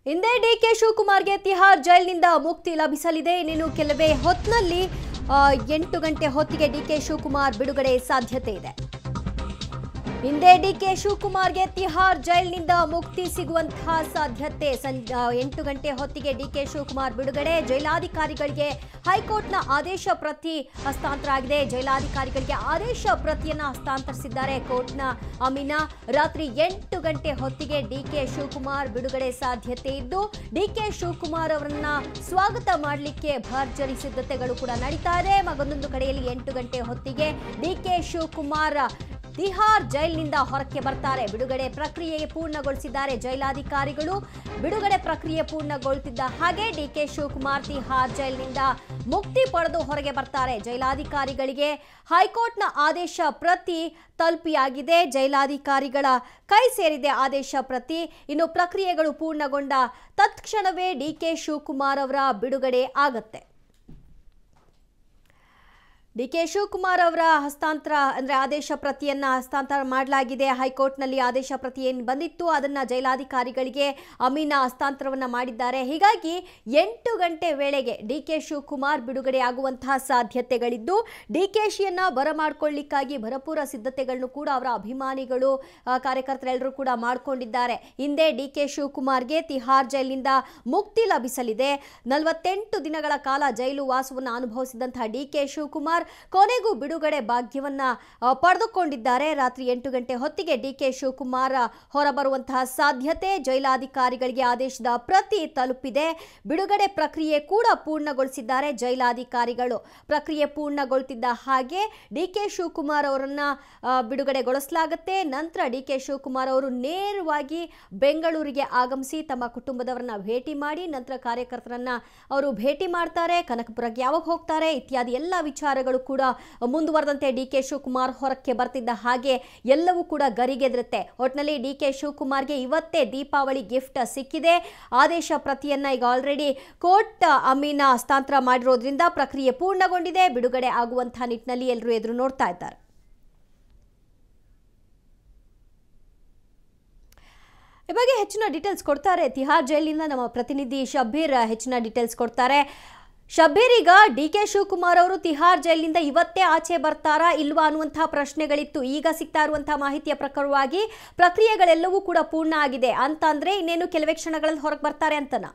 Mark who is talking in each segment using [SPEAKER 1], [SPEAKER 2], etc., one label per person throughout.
[SPEAKER 1] ಹಿಂದೆ ಡಿಕೆ ಶಿವಕುಮಾರ್ಗೆ ತಿಹಾರ್ ಜೈಲಿನಿಂದ ಮುಕ್ತಿ ಲಭಿಸಲಿದೆ ಇನ್ನೇನು ಕೆಲವೇ ಹೊತ್ತಿನಲ್ಲಿ ಆ, ಎಂಟು ಗಂಟೆ ಹೊತ್ತಿಗೆ ಡಿಕೆ ಶಿವಕುಮಾರ್ ಬಿಡುಗಡೆ ಸಾಧ್ಯತೆ ಇದೆ ಹಿಂದೆ ಡಿಕೆ ಶಿವಕುಮಾರ್ಗೆ ತಿಹಾರ್ ಜೈಲಿನಿಂದ ಮುಕ್ತಿ ಸಿಗುವಂತಹ ಸಾಧ್ಯತೆ ಸಂಜ ಆ, ಎಂಟು ಗಂಟೆ ಹೊತ್ತಿಗೆ ಡಿಕೆ ಶಿವಕುಮಾರ್ ಬಿಡುಗಡೆ ಜೈಲಾಧಿಕಾರಿಗಳಿಗೆ ಹೈಕೋರ್ಟ್ನ ಆದೇಶ ಪ್ರತಿ ಹಸ್ತಾಂತರ ಆಗಿದೆ ಜೈಲಾಧಿಕಾರಿಗಳಿಗೆ ಆದೇಶ ಪ್ರತಿಯನ್ನ ಹಸ್ತಾಂತರಿಸಿದ್ದಾರೆ ಕೋರ್ಟ್ನ ಅಮೀನಾ ರಾತ್ರಿ ಎಂಟು ಗಂಟೆ ಹೊತ್ತಿಗೆ ಡಿಕೆ ಶಿವಕುಮಾರ್ ಬಿಡುಗಡೆ ಸಾಧ್ಯತೆ ಇದ್ದು ಡಿಕೆ ಶಿವಕುಮಾರ್ ಅವರನ್ನ ಸ್ವಾಗತ ಮಾಡಲಿಕ್ಕೆ ಭರ್ಜರಿ ಸಿದ್ಧತೆಗಳು ಕೂಡ ನಡೀತಾ ಇದೆ ಮಗದೊಂದು ಕಡೆಯಲ್ಲಿ ಎಂಟು ಗಂಟೆ ಹೊತ್ತಿಗೆ ಡಿಕೆ ಶಿವಕುಮಾರ್ ತಿಹಾರ್ ಜೈಲಿನಿಂದ ಹೊರಕ್ಕೆ ಬರ್ತಾರೆ ಬಿಡುಗಡೆ ಪ್ರಕ್ರಿಯೆ ಪೂರ್ಣಗೊಳಿಸಿದ್ದಾರೆ ಜೈಲಾಧಿಕಾರಿಗಳು ಬಿಡುಗಡೆ ಪ್ರಕ್ರಿಯೆ ಪೂರ್ಣಗೊಳ್ತಿದ್ದ ಹಾಗೆ ಡಿಕೆ ಶಿವಕುಮಾರ್ ತಿಹಾರ್ ಜೈಲಿನಿಂದ ಮುಕ್ತಿ ಪಡೆದು ಹೊರಗೆ ಬರ್ತಾರೆ ಜೈಲಾಧಿಕಾರಿಗಳಿಗೆ ಹೈಕೋರ್ಟ್ನ ಆದೇಶ ಪ್ರತಿ ತಲುಪಿಯಾಗಿದೆ ಜೈಲಾಧಿಕಾರಿಗಳ ಕೈ ಸೇರಿದೆ ಆದೇಶ ಪ್ರತಿ ಇನ್ನು ಪ್ರಕ್ರಿಯೆಗಳು ಪೂರ್ಣಗೊಂಡ ತತ್ಕ್ಷಣವೇ ಡಿಕೆ ಶಿವಕುಮಾರ್ ಅವರ ಬಿಡುಗಡೆ ಆಗತ್ತೆ ಡಿಕೆ ಶಿವಕುಮಾರ್ ಅವರ ಹಸ್ತಾಂತರ ಅಂದ್ರೆ ಆದೇಶ ಪ್ರತಿಯನ್ನ ಹಸ್ತಾಂತರ ಮಾಡಲಾಗಿದೆ ಹೈಕೋರ್ಟ್ನಲ್ಲಿ ಆದೇಶ ಪ್ರತಿ ಏನು ಬಂದಿತ್ತು ಅದನ್ನ ಜೈಲಾಧಿಕಾರಿಗಳಿಗೆ ಅಮೀನಾ ಹಸ್ತಾಂತರವನ್ನ ಮಾಡಿದ್ದಾರೆ ಹೀಗಾಗಿ ಎಂಟು ಗಂಟೆ ವೇಳೆಗೆ ಡಿಕೆ ಶಿವಕುಮಾರ್ ಬಿಡುಗಡೆ ಆಗುವಂತಹ ಸಾಧ್ಯತೆಗಳಿದ್ದು ಡಿಕೆಶಿಯನ್ನ ಬರಮಾಡ್ಕೊಳ್ಳಿಕ್ಕಾಗಿ ಭರಪೂರ ಸಿದ್ಧತೆಗಳನ್ನು ಕೂಡ ಅವರ ಅಭಿಮಾನಿಗಳು ಆ, ಕಾರ್ಯಕರ್ತರೆಲ್ಲರೂ ಕೂಡ ಮಾಡಿಕೊಂಡಿದ್ದಾರೆ ಹಿಂದೆ ಡಿಕೆ ಶಿವಕುಮಾರ್ಗೆ ತಿಹಾರ್ ಜೈಲಿನಿಂದ ಮುಕ್ತಿ ಲಭಿಸಲಿದೆ ನಲವತ್ತೆಂಟು ದಿನಗಳ ಕಾಲ ಜೈಲು ವಾಸವನ್ನು ಅನುಭವಿಸಿದಂತಹ ಡಿಕೆ ಶಿವಕುಮಾರ್ ಕೊನೆಗೂ ಬಿಡುಗಡೆ ಭಾಗ್ಯವನ್ನ ಆ, ಪಡೆದುಕೊಂಡಿದ್ದಾರೆ ರಾತ್ರಿ ಎಂಟು ಗಂಟೆ ಹೊತ್ತಿಗೆ ಡಿಕೆ ಶಿವಕುಮಾರ್ ಹೊರಬರುವಂತಹ ಸಾಧ್ಯತೆ ಜೈಲಾಧಿಕಾರಿಗಳಿಗೆ ಆದೇಶದ ಪ್ರತಿ ತಲುಪಿದೆ ಬಿಡುಗಡೆ ಪ್ರಕ್ರಿಯೆ ಕೂಡ ಪೂರ್ಣಗೊಳಿಸಿದ್ದಾರೆ ಜೈಲಾಧಿಕಾರಿಗಳು ಪ್ರಕ್ರಿಯೆ ಪೂರ್ಣಗೊಳ್ತಿದ್ದ ಹಾಗೆ ಡಿಕೆ ಶಿವಕುಮಾರ್ ಅವರನ್ನ ಆ, ಬಿಡುಗಡೆಗೊಳಿಸಲಾಗುತ್ತೆ ನಂತರ ಡಿಕೆ ಶಿವಕುಮಾರ್ ಅವರು ನೇರವಾಗಿ ಬೆಂಗಳೂರಿಗೆ ಆಗಮಿಸಿ ತಮ್ಮ ಕುಟುಂಬದವರನ್ನ ಭೇಟಿ ಮಾಡಿ ನಂತರ ಕಾರ್ಯಕರ್ತರನ್ನ ಅವರು ಭೇಟಿ ಮಾಡ್ತಾರೆ ಕನಕಪುರಕ್ಕೆ ಯಾವಾಗ ಹೋಗ್ತಾರೆ ಇತ್ಯಾದಿ ಎಲ್ಲ ವಿಚಾರಗಳು ಕೂಡ ಮುಂದುವರೆದಂತೆ ಡಿ ಕೆ ಶಿವಕುಮಾರ್ ಹೊರಕ್ಕೆ ಬರ್ತಿದ್ದ ಹಾಗೆ ಎಲ್ಲವೂ ಕೂಡ ಗರಿಗೆದರುತ್ತೆ ಒಟ್ಟಿನಲ್ಲಿ ಡಿ ಕೆ ಶಿವಕುಮಾರ್ಗೆ ಇವತ್ತೇ ದೀಪಾವಳಿ ಗಿಫ್ಟ್ ಸಿಕ್ಕಿದೆ ಆದೇಶ ಪ್ರತಿಯನ್ನ ಈಗ ಆಲ್ರೆಡಿ ಕೋರ್ಟ್ ಅಮೀನ ಹಸ್ತಾಂತರ ಮಾಡಿರೋದ್ರಿಂದ ಪ್ರಕ್ರಿಯೆ ಪೂರ್ಣಗೊಂಡಿದೆ ಬಿಡುಗಡೆ ಆಗುವಂತಹ ನಿಟ್ಟಿನಲ್ಲಿ ಎಲ್ಲರೂ ಎದುರು ನೋಡ್ತಾ ಇದ್ದಾರೆ ಈ ಬಗ್ಗೆ ಹೆಚ್ಚಿನ ಡೀಟೇಲ್ಸ್ ಕೊಡ್ತಾರೆ ತಿಹಾರ್ ಜೈಲಿನಿಂದ ನಮ್ಮ ಪ್ರತಿನಿಧಿ ಶಬ್ಬೀರ್ ಹೆಚ್ಚಿನ ಡೀಟೇಲ್ಸ್ ಕೊಡ್ತಾರೆ ಶಬ್ಬೀರ್ ಈಗ ಡಿ ಕೆ ಶಿವಕುಮಾರ್ ಅವರು ತಿಹಾರ್ ಜೈಲಿನಿಂದ ಇವತ್ತೇ ಆಚೆ ಬರ್ತಾರಾ ಇಲ್ವಾ ಅನ್ನುವಂತಹ ಪ್ರಶ್ನೆಗಳಿತ್ತು ಈಗ ಸಿಗ್ತಾ ಇರುವಂತಹ ಮಾಹಿತಿಯ ಪ್ರಕಾರವಾಗಿ ಪ್ರಕ್ರಿಯೆಗಳೆಲ್ಲವೂ ಕೂಡ ಪೂರ್ಣ ಆಗಿದೆ ಅಂತ ಅಂದ್ರೆ ಇನ್ನೇನು ಕೆಲವೇ ಕ್ಷಣಗಳಲ್ಲಿ ಹೊರಗೆ ಬರ್ತಾರೆ ಅಂತನಾ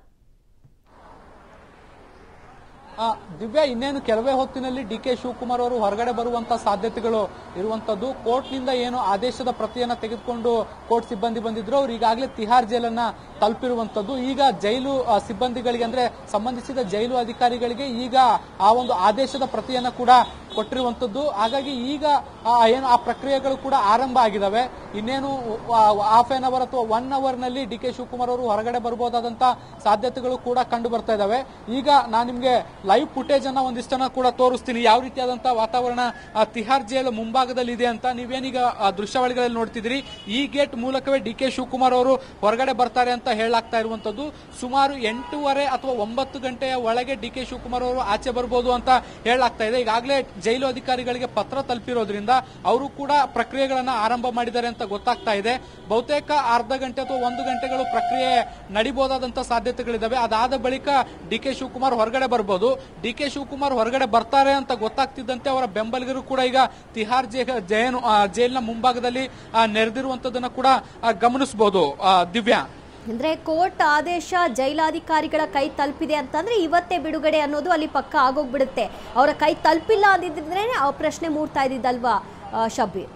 [SPEAKER 2] ಆ, ದಿವ್ಯಾ ಇನ್ನೇನು ಕೆಲವೇ ಹೊತ್ತಿನಲ್ಲಿ ಡಿ ಕೆ ಶಿವಕುಮಾರ್ ಅವರು ಹೊರಗಡೆ ಬರುವಂತ ಸಾಧ್ಯತೆಗಳು ಇರುವಂತದ್ದು ಕೋರ್ಟ್ನಿಂದ ಏನು ಆದೇಶದ ಪ್ರತಿಯನ್ನ ತೆಗೆದುಕೊಂಡು ಕೋರ್ಟ್ ಸಿಬ್ಬಂದಿ ಬಂದಿದ್ರು ಅವ್ರು ಈಗಾಗಲೇ ತಿಹಾರ್ ಜೈಲನ್ನ ತಲುಪಿರುವಂತದ್ದು ಈಗ ಜೈಲು ಆ, ಸಿಬ್ಬಂದಿಗಳಿಗೆ ಅಂದ್ರೆ ಸಂಬಂಧಿಸಿದ ಜೈಲು ಅಧಿಕಾರಿಗಳಿಗೆ ಈಗ ಆ ಒಂದು ಆದೇಶದ ಪ್ರತಿಯನ್ನ ಕೂಡ ಕೊಟ್ಟಿರುವಂತದ್ದು ಹಾಗಾಗಿ ಈಗ ಆ ಏನು ಆ ಪ್ರಕ್ರಿಯೆಗಳು ಕೂಡ ಆರಂಭ ಆಗಿದಾವೆ ಇನ್ನೇನು ಹಾಫ್ ಆನ್ ಅವರ್ ಅಥವಾ ಒನ್ ಅವರ್ ನಲ್ಲಿ ಡಿ ಕೆ ಶಿವಕುಮಾರ್ ಅವರು ಹೊರಗಡೆ ಬರಬಹುದಾದಂತ ಸಾಧ್ಯತೆಗಳು ಕೂಡ ಕಂಡು ಬರ್ತಾ ಇದಾವೆ ಈಗ ನಾನು ನಿಮ್ಗೆ ಲೈವ್ ಫುಟೇಜ್ ಅನ್ನ ಒಂದಿಷ್ಟನ್ನ ಕೂಡ ತೋರಿಸ್ತೀನಿ ಯಾವ ರೀತಿಯಾದಂತಹ ವಾತಾವರಣ ಆ, ತಿಹಾರ್ ಜೈಲು ಮುಂಭಾಗದಲ್ಲಿ ಇದೆ ಅಂತ ನೀವೇನೀಗ ಆ, ದೃಶ್ಯಾವಳಿಗಳಲ್ಲಿ ನೋಡ್ತಿದ್ದೀರಿ ಈ ಗೇಟ್ ಮೂಲಕವೇ ಡಿ ಕೆ ಶಿವಕುಮಾರ್ ಅವರು ಹೊರಗಡೆ ಬರ್ತಾರೆ ಅಂತ ಹೇಳಲಾಗ್ತಾ ಇರುವಂತದ್ದು ಸುಮಾರು ಎಂಟೂವರೆ ಅಥವಾ ಒಂಬತ್ತು ಗಂಟೆಯ ಒಳಗೆ ಡಿ ಕೆ ಶಿವಕುಮಾರ್ ಅವರು ಆಚೆ ಬರ್ಬೋದು ಅಂತ ಹೇಳಲಾಗ್ತಾ ಇದೆ ಈಗಾಗಲೇ ಜೈಲು ಅಧಿಕಾರಿಗಳಿಗೆ ಪತ್ರ ತಲುಪಿರೋದ್ರಿಂದ ಅವರು ಕೂಡ ಪ್ರಕ್ರಿಯೆಗಳನ್ನ ಆರಂಭ ಮಾಡಿದ್ದಾರೆ ಅಂತ ಗೊತ್ತಾಗ್ತಾ ಇದೆ ಬಹುತೇಕ ಅರ್ಧ ಗಂಟೆ ಅಥವಾ ಒಂದು ಗಂಟೆಗಳು ಪ್ರಕ್ರಿಯೆ ನಡಿಬಹುದಾದಂತ ಸಾಧ್ಯತೆಗಳಿದಾವೆ ಅದಾದ ಬಳಿಕ ಡಿ ಕೆ ಶಿವಕುಮಾರ್ ಹೊರಗಡೆ ಬರ್ಬೋದು ಡಿ ಕೆ ಶಿವಕುಮಾರ್ ಹೊರಗಡೆ ಬರ್ತಾರೆ ಅಂತ ಗೊತ್ತಾಗ್ತಿದ್ದಂತೆ ಅವರ ಬೆಂಬಲಿಗರು ಕೂಡ ಈಗ ತಿಹಾರ್ ಜೈ ಜೈನು ಆ, ಜೈಲಿನ ಮುಂಭಾಗದಲ್ಲಿ ಆ, ನೆರೆದಿರುವಂತದನ್ನ ಕೂಡ ಆ, ಗಮನಿಸಬಹುದು ಆ, ದಿವ್ಯಾ
[SPEAKER 1] ಅಂದ್ರೆ ಕೋರ್ಟ್ ಆದೇಶ ಜೈಲಾಧಿಕಾರಿಗಳ ಕೈ ತಲುಪಿದೆ ಅಂತಂದ್ರೆ ಇವತ್ತೇ ಬಿಡುಗಡೆ ಅನ್ನೋದು ಅಲ್ಲಿ ಪಕ್ಕ ಆಗೋಗ್ಬಿಡುತ್ತೆ ಅವರ ಕೈ ತಲುಪಿಲ್ಲ ಅಂದಿದ್ರೆ ಆ ಪ್ರಶ್ನೆ ಮೂಡ್ತಾ ಇದ್ದಿದ್ದಲ್ವಾ ಆ, ಶಬ್ಬೀರ್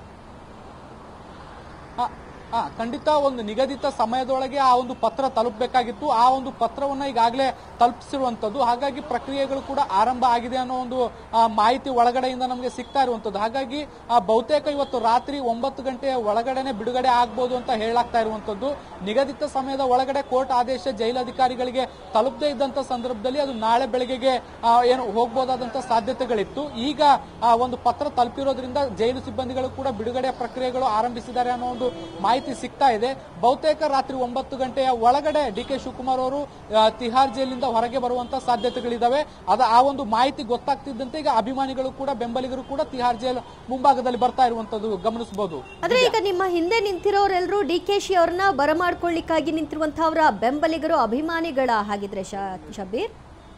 [SPEAKER 2] ಆ, ಆ, ಖಂಡಿತ ಒಂದು ನಿಗದಿತ ಸಮಯದೊಳಗೆ ಆ ಒಂದು ಪತ್ರ ತಲುಪಬೇಕಾಗಿತ್ತು ಆ ಒಂದು ಪತ್ರವನ್ನ ಈಗಾಗಲೇ ತಲುಪಿಸಿರುವಂತದ್ದು ಹಾಗಾಗಿ ಪ್ರಕ್ರಿಯೆಗಳು ಕೂಡ ಆರಂಭ ಆಗಿದೆ ಅನ್ನೋ ಒಂದು ಆ, ಮಾಹಿತಿ ಒಳಗಡೆಯಿಂದ ನಮಗೆ ಸಿಗ್ತಾ ಇರುವಂತದ್ದು ಹಾಗಾಗಿ ಆ, ಬಹುತೇಕ ಇವತ್ತು ರಾತ್ರಿ ಒಂಬತ್ತು ಗಂಟೆಯ ಒಳಗಡೆನೆ ಬಿಡುಗಡೆ ಆಗ್ಬೋದು ಅಂತ ಹೇಳಲಾಗ್ತಾ ಇರುವಂತದ್ದು ನಿಗದಿತ ಸಮಯದ ಒಳಗಡೆ ಕೋರ್ಟ್ ಆದೇಶ ಜೈಲಧಿಕಾರಿಗಳಿಗೆ ತಲುಪದೇ ಇದ್ದಂತ ಸಂದರ್ಭದಲ್ಲಿ ಅದು ನಾಳೆ ಬೆಳಗ್ಗೆಗೆ ಆ, ಏನು ಹೋಗ್ಬೋದಾದಂತ ಸಾಧ್ಯತೆಗಳಿತ್ತು ಈಗ ಆ ಒಂದು ಪತ್ರ ತಲುಪಿರೋದ್ರಿಂದ ಜೈಲು ಸಿಬ್ಬಂದಿಗಳು ಕೂಡ ಬಿಡುಗಡೆ ಪ್ರಕ್ರಿಯೆಗಳು ಆರಂಭಿಸಿದ್ದಾರೆ ಅನ್ನೋ ಒಂದು ಮಾಹಿತಿ ಮಾಹಿತಿ ಸಿಗ್ತಾ ಇದೆ ಬಹುತೇಕ ರಾತ್ರಿ ಒಂಬತ್ತು ಗಂಟೆಯ ಒಳಗಡೆ ಡಿ ಕೆ ಶಿವಕುಮಾರ್ ಅವರು ಆ, ತಿಹಾರ್ ಜೈಲಿನಿಂದ ಹೊರಗೆ ಬರುವಂತ ಸಾಧ್ಯತೆಗಳಿದಾವೆ ಅದ ಆ ಒಂದು ಮಾಹಿತಿ ಗೊತ್ತಾಗ್ತಿದ್ದಂತೆ ಈಗ ಅಭಿಮಾನಿಗಳು ಕೂಡ ಬೆಂಬಲಿಗರು ಕೂಡ ತಿಹಾರ್ ಜೈಲ್ ಮುಂಭಾಗದಲ್ಲಿ ಬರ್ತಾ ಇರುವಂತದ್ದು ಗಮನಿಸಬಹುದು
[SPEAKER 1] ಆದ್ರೆ ಈಗ ನಿಮ್ಮ ಹಿಂದೆ ನಿಂತಿರೋರೆಲ್ಲರೂ ಡಿ ಕೆ ಶಿ ಅವ್ರನ್ನ ಬರಮಾಡ್ಕೊಳ್ಳಿಕ್ಕಾಗಿ ನಿಂತಿರುವಂತಹ ಅವರ ಬೆಂಬಲಿಗರು ಅಭಿಮಾನಿಗಳ ಹಾಗಿದ್ರೆ ಶ- ಶಬೀರ್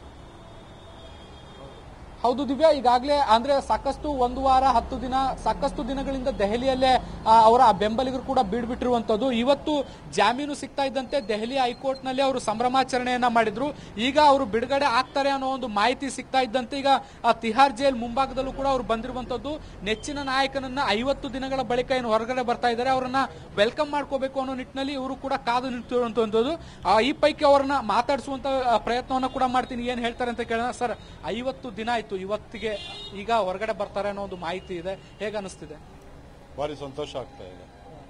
[SPEAKER 2] ಹೌದು ದಿವ್ಯಾ ಈಗಾಗಲೇ ಅಂದ್ರೆ ಸಾಕಷ್ಟು ಒಂದು ವಾರ ಹತ್ತು ದಿನ ಸಾಕಷ್ಟು ದಿನಗಳಿಂದ ದೆಹಲಿಯಲ್ಲೇ ಆ, ಅವರ ಬೆಂಬಲಿಗರು ಕೂಡ ಬೀಡ್ಬಿಟ್ಟಿರುವಂತದ್ದು ಇವತ್ತು ಜಾಮೀನು ಸಿಗ್ತಾ ಇದ್ದಂತೆ ದೆಹಲಿ ಹೈಕೋರ್ಟ್ ನಲ್ಲಿ ಅವರು ಸಂಭ್ರಮಾಚರಣೆಯನ್ನ ಮಾಡಿದ್ರು ಈಗ ಅವರು ಬಿಡುಗಡೆ ಆಗ್ತಾರೆ ಅನ್ನೋ ಒಂದು ಮಾಹಿತಿ ಸಿಗ್ತಾ ಇದ್ದಂತೆ ಈಗ ಆ ತಿಹಾರ್ ಜೈಲ್ ಮುಂಭಾಗದಲ್ಲೂ ಕೂಡ ಅವರು ಬಂದಿರುವಂತದ್ದು ನೆಚ್ಚಿನ ನಾಯಕನನ್ನ ಐವತ್ತು ದಿನಗಳ ಬಳಿಕ ಏನು ಹೊರಗಡೆ ಬರ್ತಾ ಇದ್ದಾರೆ ಅವರನ್ನ ವೆಲ್ಕಮ್ ಮಾಡ್ಕೋಬೇಕು ಅನ್ನೋ ನಿಟ್ಟಿನಲ್ಲಿ ಇವರು ಕೂಡ ಕಾದು ನಿಂತಿರುವಂತದ್ದು ಆ, ಈ ಪೈಕಿ ಅವರನ್ನ ಮಾತಾಡಿಸುವಂತ ಆ, ಪ್ರಯತ್ನವನ್ನ ಕೂಡ ಮಾಡ್ತೀನಿ ಏನ್ ಹೇಳ್ತಾರೆ ಅಂತ ಕೇಳೋಣ ಸರ್ ಐವತ್ತು ದಿನ ಆಯ್ತು ಇವತ್ತಿಗೆ ಈಗ ಹೊರಗಡೆ ಬರ್ತಾರೆ ಅನ್ನೋ ಒಂದು ಮಾಹಿತಿ ಇದೆ ಹೇಗೆ ಅನಿಸ್ತಿದೆ
[SPEAKER 3] ಭಾರಿ ಸಂತೋಷ ಆಗ್ತಾ ಇದೆ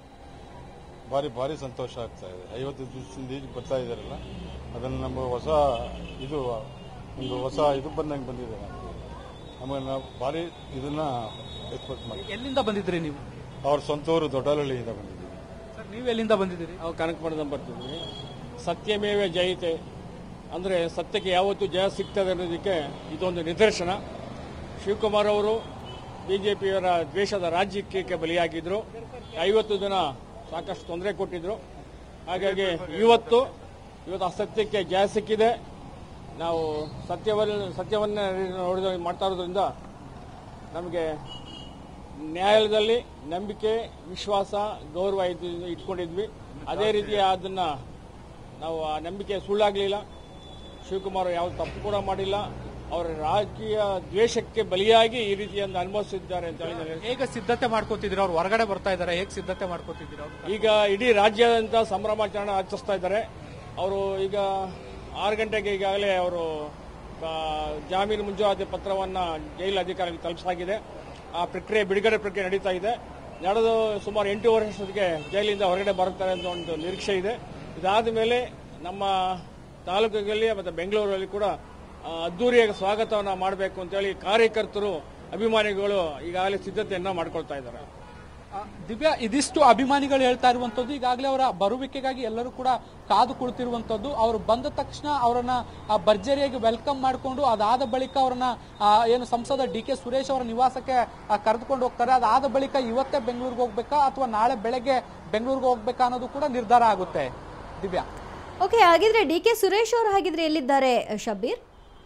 [SPEAKER 3] ಭಾರಿ ಭಾರಿ ಸಂತೋಷ ಆಗ್ತಾ ಇದೆ ಐವತ್ತು ದಿವಸದಿಂದ ಈಗ ಬರ್ತಾ ಇದ್ದಾರಲ್ಲ ಅದನ್ನು ನಮ್ಮ ಹೊಸ ಇದು ಒಂದು ಹೊಸ ಇದು ಬಂದಂಗೆ ಬಂದಿದೆ ನಮಗೆ ನಮಗೆ ನಾವು ಭಾರಿ ಇದನ್ನ ಎಕ್ಸ್ಪೆಕ್ಟ್ ಮಾಡಿ
[SPEAKER 2] ಎಲ್ಲಿಂದ ಬಂದಿದ್ರಿ ನೀವು
[SPEAKER 3] ಅವ್ರ ಸ್ವಂತ ಊರು ದೊಡ್ಡಹಳ್ಳಿಯಿಂದ ಬಂದಿದ್ದೀವಿ
[SPEAKER 2] ಸರ್ ನೀವು ಎಲ್ಲಿಂದ ಬಂದಿದ್ದೀರಿ
[SPEAKER 4] ನಾವು ಕನಕಪುರದಿಂದ ಬರ್ತಿದ್ವಿ ಸತ್ಯಮೇವ ಜಯತೆ ಅಂದರೆ ಸತ್ಯಕ್ಕೆ ಯಾವತ್ತೂ ಜಯ ಸಿಗ್ತದೆ ಅನ್ನೋದಕ್ಕೆ ಇದೊಂದು ನಿದರ್ಶನ ಶಿವಕುಮಾರ್ ಅವರು ಬಿಜೆಪಿಯವರ ದ್ವೇಷದ ರಾಜ್ಯಕ್ಕೆ ಬಲಿಯಾಗಿದ್ರು ಐವತ್ತು ದಿನ ಸಾಕಷ್ಟು ತೊಂದರೆ ಕೊಟ್ಟಿದ್ರು ಹಾಗಾಗಿ ಇವತ್ತು ಇವತ್ತು ಅಸತ್ಯಕ್ಕೆ ಜಯ ಸಿಕ್ಕಿದೆ ನಾವು ಸತ್ಯವನ್ನ ಸತ್ಯವನ್ನ ನೋಡಿದ ಮಾಡ್ತಾ ಇರೋದ್ರಿಂದ ನಮಗೆ ನ್ಯಾಯಾಲಯದಲ್ಲಿ ನಂಬಿಕೆ ವಿಶ್ವಾಸ ಗೌರವ ಇದ್- ಇಟ್ಕೊಂಡಿದ್ವಿ ಅದೇ ರೀತಿ ಅದನ್ನ ನಾವು ಆ ನಂಬಿಕೆ ಸುಳ್ಳಾಗಲಿಲ್ಲ ಶಿವಕುಮಾರ್ ಯಾವ ತಪ್ಪು ಕೂಡ ಮಾಡಿಲ್ಲ ಅವರ ರಾಜಕೀಯ ದ್ವೇಷಕ್ಕೆ ಬಲಿಯಾಗಿ ಈ ರೀತಿಯಿಂದ ಅನುಭವಿಸಿದ್ದಾರೆ ಅಂತ ಹೇಳಿ ನಾನು ಹೇಳ್ತೀನಿ.
[SPEAKER 2] ಹೇಗೆ ಸಿದ್ಧತೆ ಮಾಡ್ಕೋತಿದ್ದೀರಾ ಅವ್ರು ಹೊರಗಡೆ ಬರ್ತಾ ಇದ್ದಾರೆ ಹೇಗೆ ಸಿದ್ಧತೆ ಮಾಡ್ಕೋತಿದ್ದೀರಾ ಅವ್ರು?
[SPEAKER 4] ಈಗ ಇಡೀ ರಾಜ್ಯಾದ್ಯಂತ ಸಂಭ್ರಮಾಚರಣೆ ಆಚರಿಸ್ತಾ ಇದ್ದಾರೆ ಅವರು ಈಗ ಆರು ಗಂಟೆಗೆ ಈಗಾಗಲೇ ಅವರು ಆ, ಜಾಮೀನು ಮಂಜೂರಾತಿ ಪತ್ರವನ್ನ ಜೈಲು ಅಧಿಕಾರಿಗಳಿಗೆ ತಲುಪಿಸಲಾಗಿದೆ ಆ ಪ್ರಕ್ರಿಯೆ ಬಿಡುಗಡೆ ಪ್ರಕ್ರಿಯೆ ನಡೀತಾ ಇದೆ ನಡೆದು ಸುಮಾರು ಎಂಟು ವರ್ಷದೊತ್ತಿಗೆ ಜೈಲಿಂದ ಹೊರಗಡೆ ಬರುತ್ತಾರೆ ಅಂತ ಒಂದು ನಿರೀಕ್ಷೆ ಇದೆ ಇದಾದ ಮೇಲೆ ನಮ್ಮ ತಾಲೂಕುಗಳಲ್ಲಿ ಮತ್ತು ಬೆಂಗಳೂರಲ್ಲಿ ಕೂಡ ಆ, ಅದ್ದೂರಿಯಾಗಿ ಸ್ವಾಗತವನ್ನ ಮಾಡಬೇಕು ಅಂತೇಳಿ ಕಾರ್ಯಕರ್ತರು ಅಭಿಮಾನಿಗಳು ಈಗಾಗಲೇ ಸಿದ್ಧತೆಯನ್ನ ಮಾಡ್ಕೊಳ್ತಾ ಇದ್ದಾರೆ
[SPEAKER 2] ಆ, ದಿವ್ಯಾ ಇದಿಷ್ಟು ಅಭಿಮಾನಿಗಳು ಹೇಳ್ತಾ ಇರುವಂತದ್ದು ಈಗಾಗಲೇ ಅವರ ಬರುವಿಕೆಗಾಗಿ ಎಲ್ಲರೂ ಕೂಡ ಕಾದು ಕುಳಿತಿರುವಂತದ್ದು ಅವರು ಬಂದ ತಕ್ಷಣ ಅವರನ್ನ ಆ, ಭರ್ಜರಿಯಾಗಿ ವೆಲ್ಕಮ್ ಮಾಡಿಕೊಂಡು ಅದಾದ ಬಳಿಕ ಅವರನ್ನ ಆ, ಏನು ಸಂಸದ ಡಿ ಕೆ ಸುರೇಶ್ ಅವರ ನಿವಾಸಕ್ಕೆ ಆ, ಕರೆದುಕೊಂಡು ಹೋಗ್ತಾರೆ ಅದಾದ ಬಳಿಕ ಇವತ್ತೇ ಬೆಂಗಳೂರಿಗೆ ಹೋಗ್ಬೇಕಾ ಅಥವಾ ನಾಳೆ ಬೆಳಗ್ಗೆ ಬೆಂಗಳೂರಿಗೆ ಹೋಗ್ಬೇಕಾ ಅನ್ನೋದು ಕೂಡ ನಿರ್ಧಾರ ಆಗುತ್ತೆ ದಿವ್ಯಾ
[SPEAKER 1] ಓಕೆ ಹಾಗಿದ್ರೆ ಡಿ ಕೆ ಸುರೇಶ್ ಅವರು ಹಾಗಿದ್ರೆ ಎಲ್ಲಿದ್ದಾರೆ ಶಬೀರ್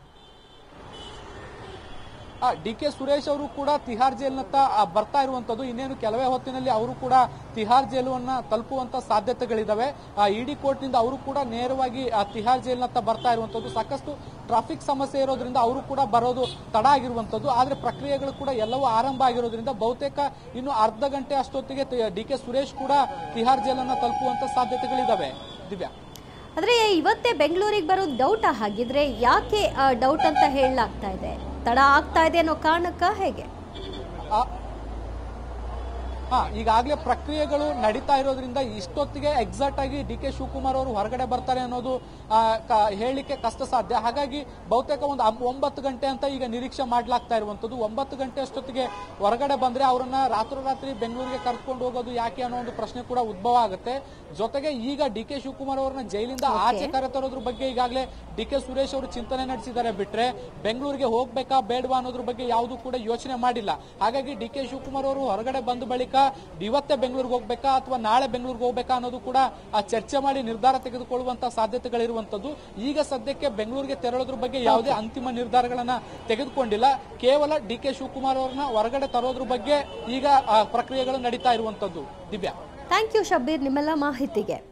[SPEAKER 2] ಡಿ ಕೆ ಸುರೇಶ್ ಅವರು ಕೂಡ ತಿಹಾರ್ ಜೈಲ್ನತ್ತ ಆ, ಬರ್ತಾ ಇರುವಂತದ್ದು ಇನ್ನೇನು ಕೆಲವೇ ಹೊತ್ತಿನಲ್ಲಿ ಅವರು ಕೂಡ ತಿಹಾರ್ ಜೈಲನ್ನ ತಲುಪುವಂತ ಸಾಧ್ಯತೆಗಳಿದಾವೆ ಇಡಿ ಕೋರ್ಟ್ನಿಂದ ಅವರು ಕೂಡ ನೇರವಾಗಿ ಆ, ತಿಹಾರ್ ಜೈಲ್ನತ್ತ ಬರ್ತಾ ಇರುವಂತದ್ದು ಸಾಕಷ್ಟು ಟ್ರಾಫಿಕ್ ಸಮಸ್ಯೆ ಇರೋದ್ರಿಂದ ಅವರು ಕೂಡ ಬರೋದು ತಡ ಆಗಿರುವಂತದ್ದು ಆದ್ರೆ ಪ್ರಕ್ರಿಯೆಗಳು ಕೂಡ ಎಲ್ಲವೂ ಆರಂಭ ಆಗಿರೋದ್ರಿಂದ ಬಹುತೇಕ ಇನ್ನು ಅರ್ಧ ಗಂಟೆ ಅಷ್ಟೊತ್ತಿಗೆ ಡಿ ಕೆ ಸುರೇಶ್ ಕೂಡ ತಿಹಾರ್ ಜೈಲನ್ನ ತಲುಪುವಂತ ಸಾಧ್ಯತೆಗಳಿದಾವೆ ದಿವ್ಯಾ
[SPEAKER 1] ಆದ್ರೆ ಇವತ್ತೇ ಬೆಂಗಳೂರಿಗೆ ಬರೋದು ಡೌಟ್ ಹಾಗಿದ್ರೆ ಯಾಕೆ ಡೌಟ್ ಅಂತ ಹೇಳಲಾಗ್ತಾ ಇದೆ ತಡ ಆಗ್ತಾ ಇದೆ ಅನ್ನೋ ಕಾರಣಕ್ಕ ಹೇಗೆ
[SPEAKER 2] ಆ- ಹಾ ಈಗಾಗಲೇ ಪ್ರಕ್ರಿಯೆಗಳು ನಡೀತಾ ಇರೋದ್ರಿಂದ ಇಷ್ಟೊತ್ತಿಗೆ ಎಕ್ಸಾಕ್ಟ್ ಆಗಿ ಡಿ ಕೆ ಶಿವಕುಮಾರ್ ಅವರು ಹೊರಗಡೆ ಬರ್ತಾರೆ ಅನ್ನೋದು ಆ, ಕ- ಹೇಳಲಿಕ್ಕೆ ಕಷ್ಟ ಸಾಧ್ಯ ಹಾಗಾಗಿ ಬಹುತೇಕ ಒಂದು ಅಂ- ಒಂಬತ್ತು ಗಂಟೆ ಅಂತ ಈಗ ನಿರೀಕ್ಷೆ ಮಾಡ್ಲಾಗ್ತಾ ಇರುವಂತದ್ದು ಒಂಬತ್ತು ಗಂಟೆ ಅಷ್ಟೊತ್ತಿಗೆ ಹೊರಗಡೆ ಬಂದ್ರೆ ಅವರನ್ನ ರಾತ್ರೋರಾತ್ರಿ ಬೆಂಗಳೂರಿಗೆ ಕರ್ಕೊಂಡು ಹೋಗೋದು ಯಾಕೆ ಅನ್ನೋ ಒಂದು ಪ್ರಶ್ನೆ ಕೂಡ ಉದ್ಭವ ಆಗುತ್ತೆ ಜೊತೆಗೆ ಈಗ ಡಿ ಕೆ ಶಿವಕುಮಾರ್ ಅವರನ್ನ ಜೈಲಿಂದ ಆಚೆ ಕರೆತರೋದ್ರ ಬಗ್ಗೆ ಈಗಾಗಲೇ ಡಿ ಕೆ ಸುರೇಶ್ ಅವರು ಚಿಂತನೆ ನಡೆಸಿದ್ದಾರೆ ಬಿಟ್ರೆ ಬೆಂಗಳೂರಿಗೆ ಹೋಗ್ಬೇಕಾ ಬೇಡವಾ ಅನ್ನೋದ್ರ ಬಗ್ಗೆ ಯಾವುದು ಕೂಡ ಯೋಚನೆ ಮಾಡಿಲ್ಲ ಹಾಗಾಗಿ ಡಿ ಕೆ ಶಿವಕುಮಾರ್ ಅವರು ಹೊರಗಡೆ ಬಂದ ಬಳಿಕ ಇವತ್ತೇ ಬೆಂಗಳೂರಿಗೆ ಹೋಗ್ಬೇಕಾ ಅಥವಾ ನಾಳೆ ಬೆಂಗಳೂರಿಗೆ ಹೋಗ್ಬೇಕಾ ಅನ್ನೋದು ಕೂಡ ಆ ಚರ್ಚೆ ಮಾಡಿ ನಿರ್ಧಾರ ತೆಗೆದುಕೊಳ್ಳುವಂತ ಸಾಧ್ಯತೆಗಳಿರುವಂತದ್ದು ಈಗ ಸದ್ಯಕ್ಕೆ ಬೆಂಗಳೂರಿಗೆ ತೆರಳೋದ್ರ ಬಗ್ಗೆ ಯಾವುದೇ ಅಂತಿಮ ನಿರ್ಧಾರಗಳನ್ನ ತೆಗೆದುಕೊಂಡಿಲ್ಲ ಕೇವಲ ಡಿ ಕೆ ಶಿವಕುಮಾರ್ ಅವರನ್ನ ಹೊರಗಡೆ ತರೋದ್ರ ಬಗ್ಗೆ ಈಗ ಆ, ಪ್ರಕ್ರಿಯೆಗಳು ನಡೀತಾ ಇರುವಂತದ್ದು ದಿವ್ಯಾ
[SPEAKER 1] ಥ್ಯಾಂಕ್ ಯು ಶಬೀರ್ ನಿಮ್ಮೆಲ್ಲ ಮಾಹಿತಿಗೆ